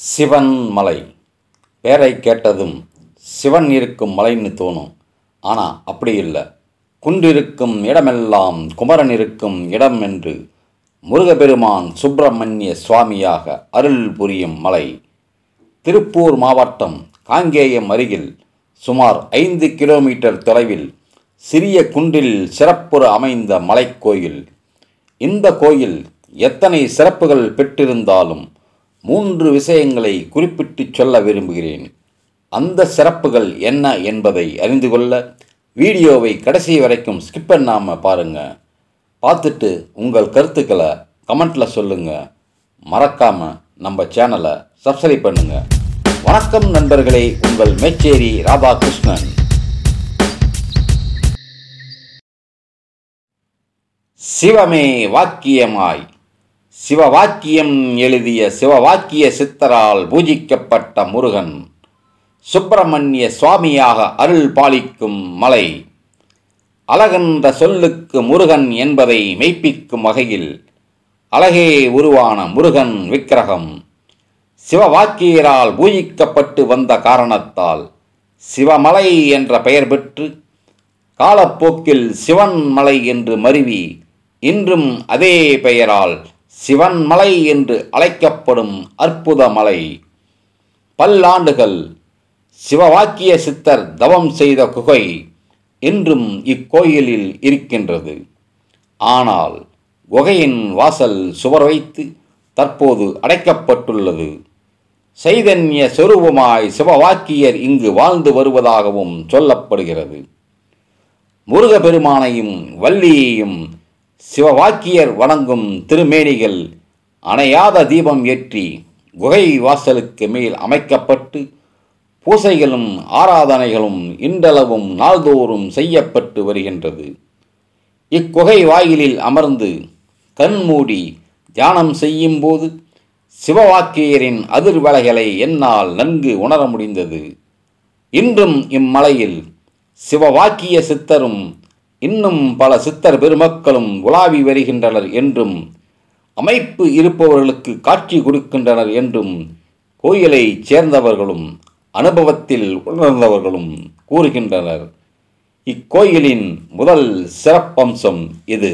சிவன் மலை பேரை கேட்டதும் சிவன் இருக்கும் மலைன்னு தோணும் ஆனால் அப்படி இல்லை குன்றிருக்கும் இடமெல்லாம் குமரன் இருக்கும் இடம் என்று முருகப்பெருமான் சுப்பிரமணிய சுவாமியாக அருள் புரியும் மலை திருப்பூர் மாவட்டம் காங்கேயம் அருகில் சுமார் ஐந்து கிலோமீட்டர் தொலைவில் சிறிய குன்றில் சிறப்புற அமைந்த மலைக்கோயில் இந்த கோயில் எத்தனை சிறப்புகள் பெற்றிருந்தாலும் மூன்று விஷயங்களை குறிப்பிட்டு சொல்ல விரும்புகிறேன் அந்த சிறப்புகள் என்ன என்பதை அறிந்து கொள்ள வீடியோவை கடைசி வரைக்கும் ஸ்கிப் பண்ணாமல் பாருங்கள் பார்த்துட்டு உங்கள் கருத்துக்களை கமெண்ட்டில் சொல்லுங்கள் மறக்காமல் நம்ம சேனலை சப்ஸ்கிரைப் பண்ணுங்கள் வணக்கம் நண்பர்களே உங்கள் மேச்சேரி ராதாகிருஷ்ணன் சிவமே வாக்கியமாய் சிவவாக்கியம் எழுதிய சிவவாக்கிய சித்தரால் பூஜிக்கப்பட்ட முருகன் சுப்பிரமணிய சுவாமியாக அருள் பாலிக்கும் மலை அழகென்ற சொல்லுக்கு முருகன் என்பதை மெய்ப்பிக்கும் வகையில் அழகே உருவான முருகன் விக்கிரகம் சிவவாக்கியரால் பூஜிக்கப்பட்டு வந்த காரணத்தால் சிவமலை என்ற பெயர் பெற்று காலப்போக்கில் சிவன் மலை என்று மருவி இன்றும் அதே பெயரால் சிவன் மலை என்று அழைக்கப்படும் அற்புத மலை பல்லாண்டுகள் சிவவாக்கிய சித்தர் தவம் செய்த குகை இன்றும் இக்கோயிலில் இருக்கின்றது ஆனால் குகையின் வாசல் சுவர் வைத்து தற்போது அடைக்கப்பட்டுள்ளது சைதன்ய சொரூபமாய் சிவவாக்கியர் இங்கு வாழ்ந்து வருவதாகவும் சொல்லப்படுகிறது முருகப்பெருமானையும் வள்ளியையும் சிவவாக்கியர் வணங்கும் திருமேனிகள் அணையாத தீபம் ஏற்றி குகை வாசலுக்கு மேல் அமைக்கப்பட்டு பூசைகளும் ஆராதனைகளும் இன்றளவும் நாள்தோறும் செய்யப்பட்டு வருகின்றது இக்குகை வாயிலில் அமர்ந்து கண்மூடி தியானம் செய்யும்போது சிவவாக்கியரின் அதிர்வலைகளை என்னால் நன்கு உணர முடிந்தது இன்றும் இம்மலையில் சிவவாக்கிய சித்தரும் இன்னும் பல சித்தர் பெருமக்களும் உலாவி வருகின்றனர் என்றும் அமைப்பு இருப்பவர்களுக்கு காட்சி கொடுக்கின்றனர் என்றும் கோயிலைச் சேர்ந்தவர்களும் அனுபவத்தில் உணர்ந்தவர்களும் கூறுகின்றனர் இக்கோயிலின் முதல் சிறப்பம்சம் இது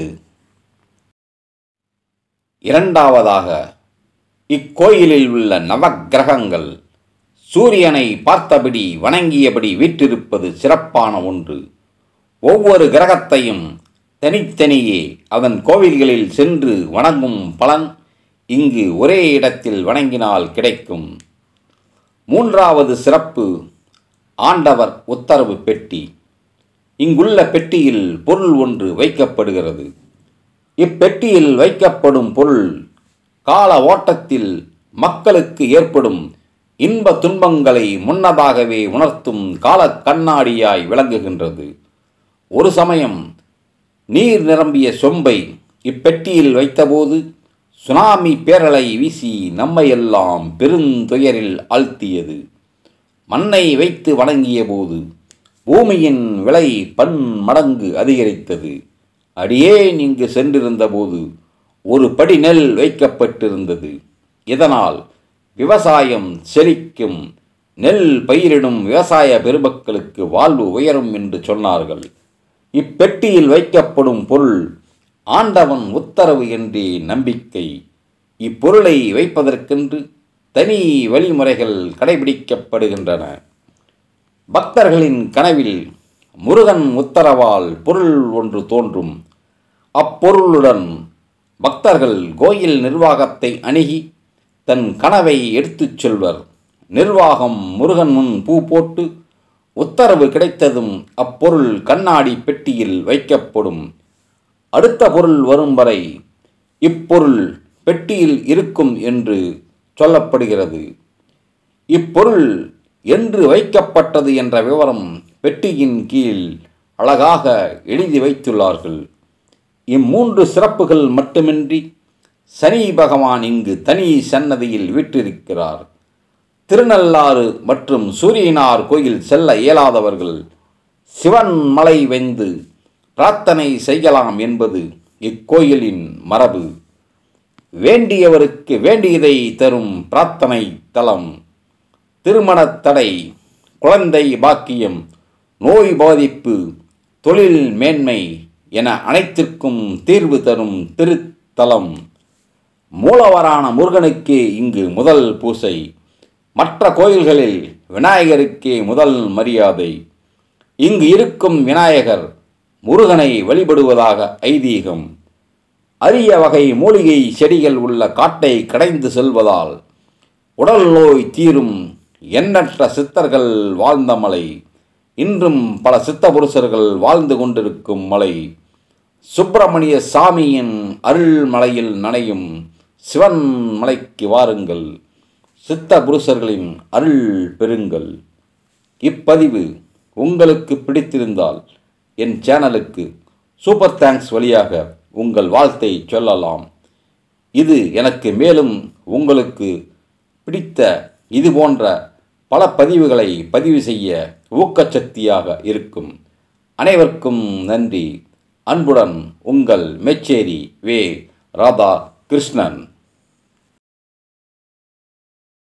இரண்டாவதாக இக்கோயிலில் உள்ள நவக்கிரகங்கள் சூரியனை பார்த்தபடி வணங்கியபடி வீற்றிருப்பது சிறப்பான ஒன்று ஒவ்வொரு கிரகத்தையும் தனித்தனியே அதன் கோவில்களில் சென்று வணங்கும் பலன் இங்கு ஒரே இடத்தில் வணங்கினால் கிடைக்கும் மூன்றாவது சிறப்பு ஆண்டவர் உத்தரவு பெட்டி இங்குள்ள பெட்டியில் பொருள் ஒன்று வைக்கப்படுகிறது இப்பெட்டியில் வைக்கப்படும் பொருள் கால ஓட்டத்தில் மக்களுக்கு ஏற்படும் இன்ப துன்பங்களை முன்னதாகவே உணர்த்தும் கால கண்ணாடியாய் விளங்குகின்றது ஒரு சமயம் நீர் நிரம்பிய சொம்பை இப்பெட்டியில் வைத்தபோது சுனாமி பேரலை வீசி நம்மையெல்லாம் பெருந்துயரில் ஆழ்த்தியது மண்ணை வைத்து வணங்கிய போது பூமியின் விலை பன் மடங்கு அதிகரித்தது அடியேன் இங்கு சென்றிருந்தபோது ஒரு படி நெல் வைக்கப்பட்டிருந்தது இதனால் விவசாயம் செழிக்கும் நெல் பயிரிடும் விவசாய பெருமக்களுக்கு வாழ்வு உயரும் என்று சொன்னார்கள் இப்பெட்டியில் வைக்கப்படும் பொருள் ஆண்டவன் உத்தரவு என்றே நம்பிக்கை இப்பொருளை வைப்பதற்கென்று தனி வழிமுறைகள் கடைபிடிக்கப்படுகின்றன பக்தர்களின் கனவில் முருகன் உத்தரவால் பொருள் ஒன்று தோன்றும் அப்பொருளுடன் பக்தர்கள் கோயில் நிர்வாகத்தை அணுகி தன் கனவை எடுத்துச் செல்வர் நிர்வாகம் முருகன் முன் பூ போட்டு உத்தரவு கிடைத்ததும் அப்பொருள் கண்ணாடி பெட்டியில் வைக்கப்படும் அடுத்த பொருள் வரும் வரை இப்பொருள் பெட்டியில் இருக்கும் என்று சொல்லப்படுகிறது இப்பொருள் என்று வைக்கப்பட்டது என்ற விவரம் பெட்டியின் கீழ் அழகாக எழுதி வைத்துள்ளார்கள் இம்மூன்று சிறப்புகள் மட்டுமின்றி சனி பகவான் இங்கு தனி சன்னதியில் வீற்றிருக்கிறார் திருநள்ளாறு மற்றும் சூரியனார் கோயில் செல்ல இயலாதவர்கள் சிவன் மலை வெந்து பிரார்த்தனை செய்யலாம் என்பது இக்கோயிலின் மரபு வேண்டியவருக்கு வேண்டியதை தரும் பிரார்த்தனை தலம் திருமணத் தடை குழந்தை பாக்கியம் நோய் பாதிப்பு தொழில் மேன்மை என அனைத்திற்கும் தீர்வு தரும் திருத்தலம் மூலவரான முருகனுக்கே இங்கு முதல் பூசை மற்ற கோயில்களில் விநாயகருக்கே முதல் மரியாதை இங்கு இருக்கும் விநாயகர் முருகனை வழிபடுவதாக ஐதீகம் அரிய வகை மூலிகை செடிகள் உள்ள காட்டை கடைந்து செல்வதால் உடல் நோய் தீரும் எண்ணற்ற சித்தர்கள் வாழ்ந்த மலை இன்றும் பல சித்த புருஷர்கள் வாழ்ந்து கொண்டிருக்கும் மலை சுப்பிரமணிய சாமியின் அருள் மலையில் நனையும் சிவன் மலைக்கு வாருங்கள் சித்த புருஷர்களின் அருள் பெறுங்கள் இப்பதிவு உங்களுக்கு பிடித்திருந்தால் என் சேனலுக்கு சூப்பர் தேங்க்ஸ் வழியாக உங்கள் வாழ்த்தை சொல்லலாம் இது எனக்கு மேலும் உங்களுக்கு பிடித்த இது போன்ற பல பதிவுகளை பதிவு செய்ய ஊக்கச்சக்தியாக இருக்கும் அனைவருக்கும் நன்றி அன்புடன் உங்கள் மெச்சேரி வே ராதா கிருஷ்ணன்